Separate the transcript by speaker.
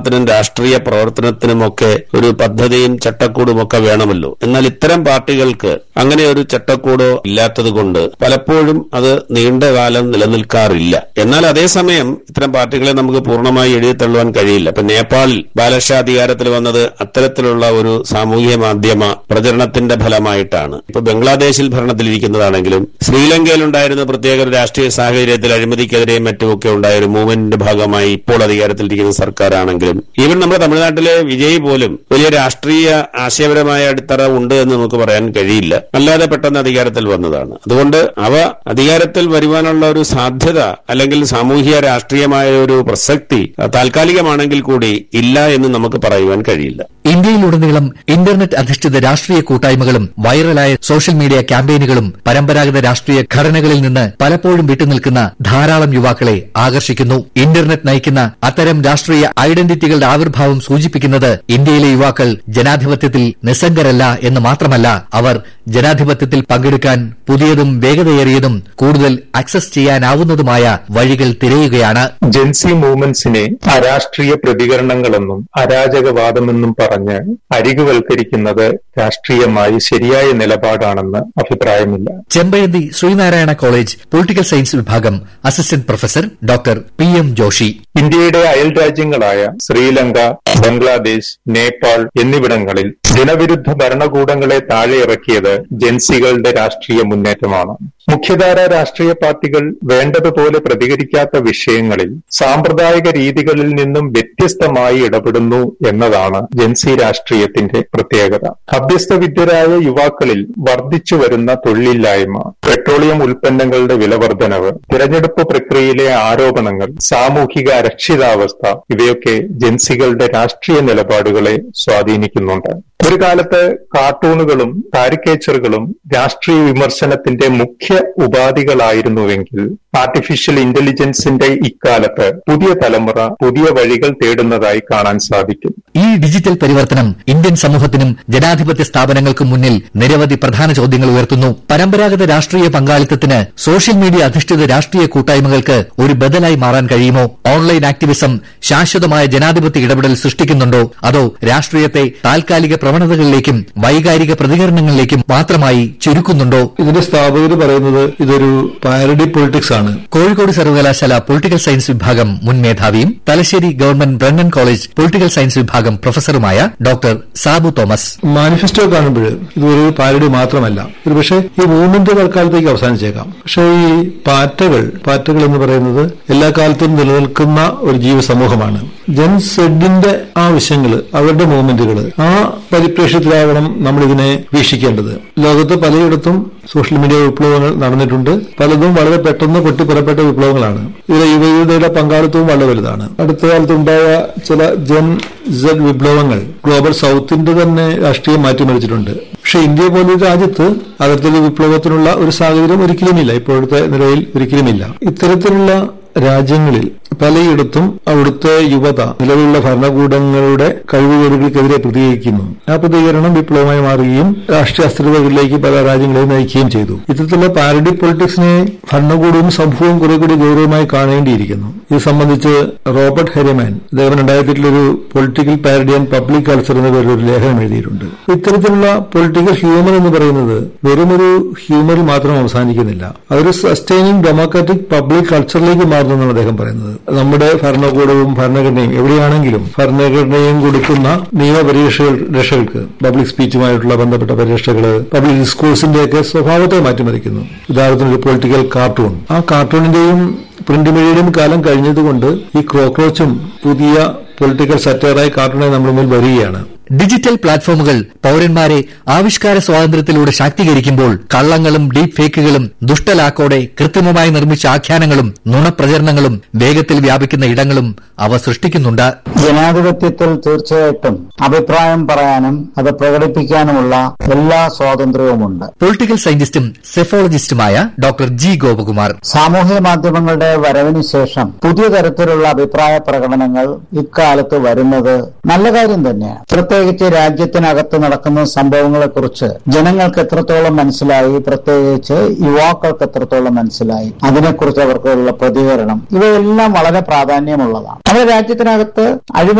Speaker 1: ഭരണത്തിനും രാഷ്ട്രീയ പ്രവർത്തനത്തിനുമൊക്കെ ഒരു പദ്ധതിയും ചട്ടക്കൂടും ഒക്കെ വേണമല്ലോ എന്നാൽ ഇത്തരം പാർട്ടികൾക്ക് അങ്ങനെ ഒരു ചട്ടക്കൂടോ ഇല്ലാത്തതുകൊണ്ട് പലപ്പോഴും അത് നീണ്ടകാലം നിലനിൽക്കാറില്ല എന്നാൽ അതേസമയം ഇത്തരം പാർട്ടികളെ നമുക്ക് പൂർണ്ണമായി എഴുതി തള്ളുവാൻ കഴിയില്ല ഇപ്പൊ നേപ്പാളിൽ ബാലഷാ അധികാരത്തിൽ വന്നത് അത്തരത്തിലുള്ള ഒരു സാമൂഹ്യ മാധ്യമ പ്രചരണത്തിന്റെ ഫലമായിട്ടാണ് ഇപ്പൊ ബംഗ്ലാദേശിൽ ഭരണത്തിലിരിക്കുന്നതാണെങ്കിലും ശ്രീലങ്കയിലുണ്ടായിരുന്ന പ്രത്യേക ഒരു രാഷ്ട്രീയ സാഹചര്യത്തിൽ അഴിമതിക്കെതിരെയും മറ്റുമൊക്കെ ഉണ്ടായ ഒരു മൂവ്മെന്റിന്റെ ഭാഗമായി ഇപ്പോൾ അധികാരത്തിലിരിക്കുന്ന സർക്കാരാണെങ്കിലും ഈവൻ നമ്മുടെ തമിഴ്നാട്ടിലെ വിജയ് പോലും വലിയ രാഷ്ട്രീയ ആശയപരമായ അടിത്തറ ഉണ്ട് എന്ന് നമുക്ക് പറയാൻ കഴിയില്ല അല്ലാതെ പെട്ടെന്ന് അധികാരത്തിൽ വന്നതാണ് അതുകൊണ്ട് അവ അധികാരത്തിൽ വരുവാനുള്ള ഒരു സാധ്യത അല്ലെങ്കിൽ സാമൂഹിക രാഷ്ട്രീയമായ ഒരു പ്രസക്തി താൽക്കാലികമാണെങ്കിൽ കൂടി ഇല്ല എന്ന് നമുക്ക് പറയുവാൻ കഴിയില്ല
Speaker 2: ഇന്ത്യയിലുടനീളം ഇന്റർനെറ്റ് അധിഷ്ഠിത രാഷ്ട്രീയ കൂട്ടായ്മകളും വൈറലായ സോഷ്യൽ മീഡിയ ക്യാമ്പയിനുകളും പരമ്പരാഗത രാഷ്ട്രീയ ഘടനകളിൽ നിന്ന് പലപ്പോഴും വിട്ടുനിൽക്കുന്ന ധാരാളം യുവാക്കളെ ആകർഷിക്കുന്നു ഇന്റർനെറ്റ് നയിക്കുന്ന അത്തരം രാഷ്ട്രീയ ഐഡന്റിറ്റികളുടെ ആവിർഭാവം സൂചിപ്പിക്കുന്നത് ഇന്ത്യയിലെ യുവാക്കൾ ജനാധിപത്യത്തിൽ നിസ്സംഗരല്ല എന്ന് മാത്രമല്ല അവർ ജനാധിപത്യത്തിൽ പങ്കെടുക്കാൻ പുതിയതും വേഗതയേറിയതും കൂടുതൽ ആക്സസ് ചെയ്യാനാവുന്നതുമായ വഴികൾ തിരയുകയാണ്
Speaker 3: ജെൻസി മൂവ്മെന്റ്സിനെ അരാഷ്ട്രീയ പ്രതികരണങ്ങളെന്നും അരാജകവാദമെന്നും പറഞ്ഞ് അരികുവൽക്കരിക്കുന്നത് രാഷ്ട്രീയമായി ശരിയായ നിലപാടാണെന്ന് അഭിപ്രായമില്ല
Speaker 2: ചെമ്പയന്തി ശ്രീനാരായണ കോളേജ് പൊളിറ്റിക്കൽ സയൻസ് വിഭാഗം assistant professor doctor P M Joshi
Speaker 3: ഇന്ത്യയുടെ അയൽ രാജ്യങ്ങളായ ശ്രീലങ്ക ബംഗ്ലാദേശ് നേപ്പാൾ എന്നിവിടങ്ങളിൽ ജനവിരുദ്ധ ഭരണകൂടങ്ങളെ താഴെയിറക്കിയത് ജൻസികളുടെ രാഷ്ട്രീയ മുന്നേറ്റമാണ് മുഖ്യധാര രാഷ്ട്രീയ പാർട്ടികൾ വേണ്ടതുപോലെ പ്രതികരിക്കാത്ത വിഷയങ്ങളിൽ സാമ്പ്രദായിക രീതികളിൽ നിന്നും വ്യത്യസ്തമായി ഇടപെടുന്നു എന്നതാണ് ജൻസി രാഷ്ട്രീയത്തിന്റെ പ്രത്യേകത അഭ്യസ്തവിദ്യരായ യുവാക്കളിൽ വർദ്ധിച്ചു വരുന്ന തൊഴിലില്ലായ്മ പെട്രോളിയം ഉൽപ്പന്നങ്ങളുടെ വിലവർദ്ധനവ് തിരഞ്ഞെടുപ്പ് പ്രക്രിയയിലെ ആരോപണങ്ങൾ സാമൂഹിക അരക്ഷിതാവസ്ഥ ഇവയൊക്കെ ജൻസികളുടെ രാഷ്ട്രീയ നിലപാടുകളെ സ്വാധീനിക്കുന്നുണ്ട് ഒരു കാലത്ത് കാർട്ടൂണുകളും കാരിക്കേച്ചറുകളും രാഷ്ട്രീയ വിമർശനത്തിന്റെ മുഖ്യ ഉപാധികളായിരുന്നുവെങ്കിൽ ആർട്ടിഫിഷ്യൽ ഇന്റലിജൻസിന്റെ ഇക്കാലത്ത് പുതിയ തലമുറ പുതിയ വഴികൾ തേടുന്നതായി കാണാൻ സാധിക്കും
Speaker 2: ഈ ഡിജിറ്റൽ പരിവർത്തനം ഇന്ത്യൻ സമൂഹത്തിനും ജനാധിപത്യ സ്ഥാപനങ്ങൾക്കും മുന്നിൽ നിരവധി പ്രധാന ചോദ്യങ്ങൾ ഉയർത്തുന്നു പരമ്പരാഗത രാഷ്ട്രീയ പങ്കാളിത്തത്തിന് സോഷ്യൽ മീഡിയ അധിഷ്ഠിത രാഷ്ട്രീയ കൂട്ടായ്മകൾക്ക് ഒരു ബദലായി മാറാൻ കഴിയുമോ ഓൺലൈൻ ആക്ടിവിസം ശാശ്വതമായ ജനാധിപത്യ ഇടപെടൽ സൃഷ്ടിക്കുന്നുണ്ടോ അതോ രാഷ്ട്രീയത്തെ താൽക്കാലിക പ്രവണതകളിലേക്കും വൈകാരിക പ്രതികരണങ്ങളിലേക്കും മാത്രമായി ചുരുക്കുന്നുണ്ടോ
Speaker 4: ഇതിന്റെ സ്ഥാപകർ പറയുന്നത് ഇതൊരു പാരഡി പൊളിറ്റിക്സ് ആണ്
Speaker 2: കോഴിക്കോട് സർവകലാശാല പൊളിറ്റിക്കൽ സയൻസ് വിഭാഗം മുൻ മേധാവിയും Thalassery government Brennen college political science വിഭാഗം പ്രൊഫസറുമായ ഡോക്ടർ സാബു തോമസ്
Speaker 4: മാനിഫെസ്റ്റോ കാണുമ്പോൾ ഇത് ഒരു പാരഡി മാത്രമല്ല ഒരു പക്ഷേ ഈ മൂവ്മെന്റ് തൽക്കാലത്തേക്ക് അവസാനിച്ചേക്കാം പക്ഷേ ഈ പാറ്റകൾ പാറ്റകൾ എന്ന് പറയുന്നത് എല്ലാ കാലത്തും നിലനിൽക്കുന്ന ഒരു ജീവസമൂഹമാണ് ജൻ സെഡിന്റെ ആവശ്യങ്ങൾ അവരുടെ മൂവ്മെന്റുകൾ ആ പരിപ്രേക്ഷ്യത്തിലാവണം നമ്മൾ ഇതിനെ വീക്ഷിക്കേണ്ടത് ലോകത്ത് പലയിടത്തും സോഷ്യൽ മീഡിയ വിപ്ലവങ്ങൾ നടന്നിട്ടുണ്ട് പലതും വളരെ പെട്ടെന്ന് പൊട്ടിപ്പുറപ്പെട്ട വിപ്ലവങ്ങളാണ് ഇതിലെ യുവതിയുടെ പങ്കാളിത്തവും വളരെ വലുതാണ് അടുത്ത കാലത്തുണ്ടായ ചില ജൻ സെഡ് വിപ്ലവങ്ങൾ ഗ്ലോബൽ സൗത്തിന്റെ തന്നെ രാഷ്ട്രീയം മാറ്റിമറിച്ചിട്ടുണ്ട് പക്ഷെ ഇന്ത്യ പോലൊരു രാജ്യത്ത് അത്തരത്തിലുള്ള വിപ്ലവത്തിനുള്ള ഒരു സാഹചര്യം ഒരിക്കലുമില്ല ഇപ്പോഴത്തെ നിലയിൽ ഒരിക്കലുമില്ല ഇത്തരത്തിലുള്ള രാജ്യങ്ങളിൽ പലയിടത്തും അവിടുത്തെ യുവത നിലവിലുള്ള ഭരണകൂടങ്ങളുടെ കഴിവുകേടുകൾക്കെതിരെ പ്രതികരിക്കുന്നു ആ പ്രതികരണം വിപ്ലവമായി മാറുകയും രാഷ്ട്രീയ അസ്ഥിരതകളിലേക്ക് പല രാജ്യങ്ങളെയും നയിക്കുകയും ചെയ്തു ഇത്തരത്തിലുള്ള പാരഡി പൊളിറ്റിക്സിനെ ഭരണകൂടവും സമൂഹവും കുറെ കൂടി ഗൗരവമായി കാണേണ്ടിയിരിക്കുന്നു ഇത് സംബന്ധിച്ച് റോബർട്ട് ഹെരിമാൻ അദ്ദേഹം രണ്ടായിരത്തിലൊരു political parody and public culture എന്ന പേരിൽ ഒരു ലേഖനം എഴുതിയിട്ടുണ്ട് ഇത്തരത്തിലുള്ള പൊളിറ്റിക്കൽ ഹ്യൂമർ എന്ന് പറയുന്നത് വെറുമൊരു ഹ്യൂമറിൽ മാത്രം അവസാനിക്കുന്നില്ല അതൊരു സസ്റ്റൈനിങ് ഡെമോക്രാറ്റിക് പബ്ലിക് കൾച്ചറിലേക്ക് മാറുന്നതാണ് അദ്ദേഹം പറയുന്നത് നമ്മുടെ ഭരണകൂടവും ഭരണഘടനയും എവിടെയാണെങ്കിലും ഭരണഘടനയും കൊടുക്കുന്ന നിയമപരീക്ഷകൾ രക്ഷകൾക്ക് പബ്ലിക് സ്പീച്ചുമായിട്ടുള്ള ബന്ധപ്പെട്ട പരീക്ഷകൾ പബ്ലിക് ഡിസ്കോഴ്സിന്റെയൊക്കെ സ്വഭാവത്തെ മാറ്റിമറിക്കുന്നു ഉദാഹരണത്തിന് ഒരു പൊളിറ്റിക്കൽ കാർട്ടൂൺ ആ കാർട്ടൂണിന്റെയും പ്രിന്റ് മീഡിയയുടെയും കാലം കഴിഞ്ഞതുകൊണ്ട് ഈ ക്രോക്രോച്ചും പുതിയ പൊളിറ്റിക്കൽ സറ്റയറായി കാർട്ടൂണായി നമ്മുടെ മുന്നിൽ വരികയാണ്
Speaker 2: ഡിജിറ്റൽ പ്ലാറ്റ്ഫോമുകൾ പൌരന്മാരെ ആവിഷ്കാര സ്വാതന്ത്ര്യത്തിലൂടെ ശാക്തീകരിക്കുമ്പോൾ കള്ളങ്ങളും ഡീപ് ഫേക്കുകളും ദുഷ്ടലാക്കോടെ കൃത്രിമമായി നിർമ്മിച്ച ആഖ്യാനങ്ങളും നുണപ്രചരണങ്ങളും വേഗത്തിൽ വ്യാപിക്കുന്ന ഇടങ്ങളും അവ സൃഷ്ടിക്കുന്നുണ്ട്
Speaker 5: ജനാധിപത്യത്തിൽ തീർച്ചയായിട്ടും അഭിപ്രായം പറയാനും അത് പ്രകടിപ്പിക്കാനുമുള്ള എല്ലാ സ്വാതന്ത്ര്യവുമുണ്ട്
Speaker 2: പൊളിറ്റിക്കൽ സയന്റിസ്റ്റും സെഫോളജിസ്റ്റുമായ ഡോക്ടർ ജി ഗോപകുമാർ
Speaker 5: സാമൂഹ്യ മാധ്യമങ്ങളുടെ വരവിന് ശേഷം പുതിയ തരത്തിലുള്ള അഭിപ്രായ പ്രകടനങ്ങൾ ഇക്കാലത്ത് വരുന്നത് നല്ല കാര്യം തന്നെയാണ് പ്രത്യേകിച്ച് രാജ്യത്തിനകത്ത് നടക്കുന്ന സംഭവങ്ങളെക്കുറിച്ച് ജനങ്ങൾക്ക് എത്രത്തോളം മനസ്സിലായി പ്രത്യേകിച്ച് യുവാക്കൾക്ക് എത്രത്തോളം മനസ്സിലായി അതിനെക്കുറിച്ച് അവർക്കുള്ള പ്രതികരണം ഇവയെല്ലാം വളരെ പ്രാധാന്യമുള്ളതാണ് നമ്മുടെ രാജ്യത്തിനകത്ത് അഴിമതി